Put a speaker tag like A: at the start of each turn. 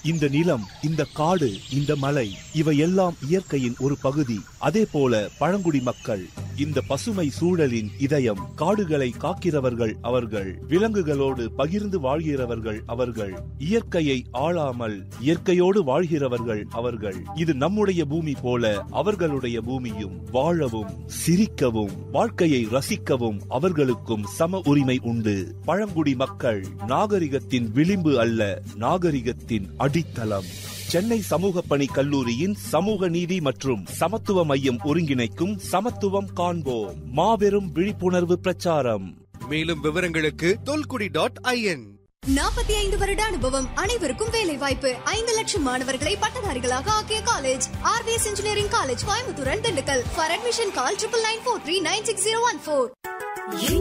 A: இந்த நிலம் இந்த காடு இந்த மலை இவையெல்லாம் இயற்கையின் ஒரு பகுதி அதே போல பழங்குடி மக்கள் இந்த பசுமை சூழலின் இதயம் காடுகளை காக்கிறவர்கள் அவர்கள் விலங்குகளோடு பகிர்ந்து வாழ்கிறவர்கள் அவர்கள் இயற்கையை ஆளாமல் இயற்கையோடு வாழ்கிறவர்கள் அவர்கள் இது நம்முடைய பூமி போல அவர்களுடைய பூமியும் வாழவும் சிரிக்கவும் வாழ்க்கையை ரசிக்கவும் அவர்களுக்கும் சம உரிமை உண்டு பழங்குடி மக்கள் நாகரிகத்தின் விளிம்பு அல்ல நாகரிகத்தின் அடித்தளம் சென்னை சமூக பணி கல்லூரியின் சமூக நீதி மற்றும் சமத்துவ மையம் ஒருங்கிணைக்கும் சமத்துவம் காண்போம் மாபெரும் விழிப்புணர்வு பிரச்சாரம்
B: மேலும் விவரங்களுக்கு தொல்குடி டாட் ஐஎன்
C: நாற்பத்தி ஐந்து வருட அனுபவம் அனைவருக்கும் வேலை வாய்ப்பு ஐந்து லட்சம் மாணவர்களை பட்டதாரிகளாக ஆக்கிய college RVS engineering college Coimbatore Dindigul for admission call triple nine four three nine six zero one four